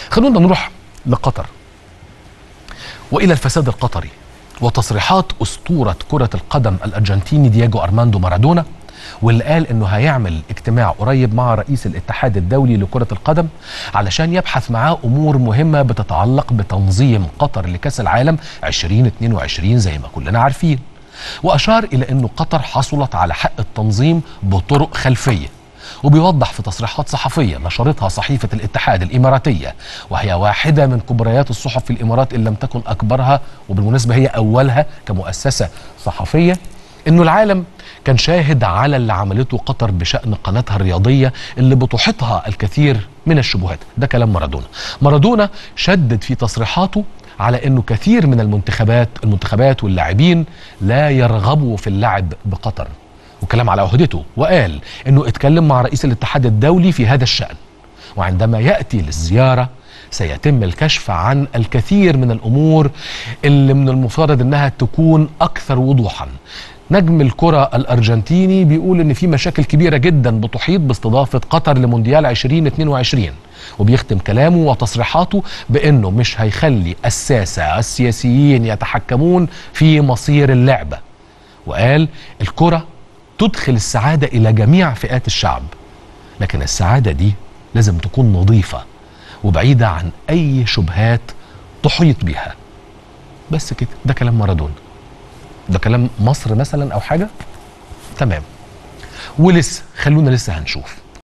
خلونا نروح لقطر والى الفساد القطري وتصريحات اسطوره كره القدم الارجنتيني دياجو ارماندو مارادونا واللي قال انه هيعمل اجتماع قريب مع رئيس الاتحاد الدولي لكره القدم علشان يبحث معاه امور مهمه بتتعلق بتنظيم قطر لكاس العالم 2022 زي ما كلنا عارفين واشار الى انه قطر حصلت على حق التنظيم بطرق خلفيه وبيوضح في تصريحات صحفيه نشرتها صحيفه الاتحاد الاماراتيه وهي واحده من كبريات الصحف في الامارات ان لم تكن اكبرها وبالمناسبه هي اولها كمؤسسه صحفيه انه العالم كان شاهد على اللي عملته قطر بشان قناتها الرياضيه اللي بتحيطها الكثير من الشبهات ده كلام مارادونا مارادونا شدد في تصريحاته على انه كثير من المنتخبات المنتخبات واللاعبين لا يرغبوا في اللعب بقطر وكلام على عهدته وقال انه اتكلم مع رئيس الاتحاد الدولي في هذا الشان وعندما ياتي للزياره سيتم الكشف عن الكثير من الامور اللي من المفترض انها تكون اكثر وضوحا نجم الكرة الأرجنتيني بيقول إن في مشاكل كبيرة جدا بتحيط باستضافة قطر لمونديال 2022 وبيختم كلامه وتصريحاته بأنه مش هيخلي الساسة السياسيين يتحكمون في مصير اللعبة وقال الكرة تدخل السعادة إلى جميع فئات الشعب لكن السعادة دي لازم تكون نظيفة وبعيدة عن أي شبهات تحيط بها بس كده ده كلام مارادونا ده كلام مصر مثلا او حاجه تمام ولسه خلونا لسه هنشوف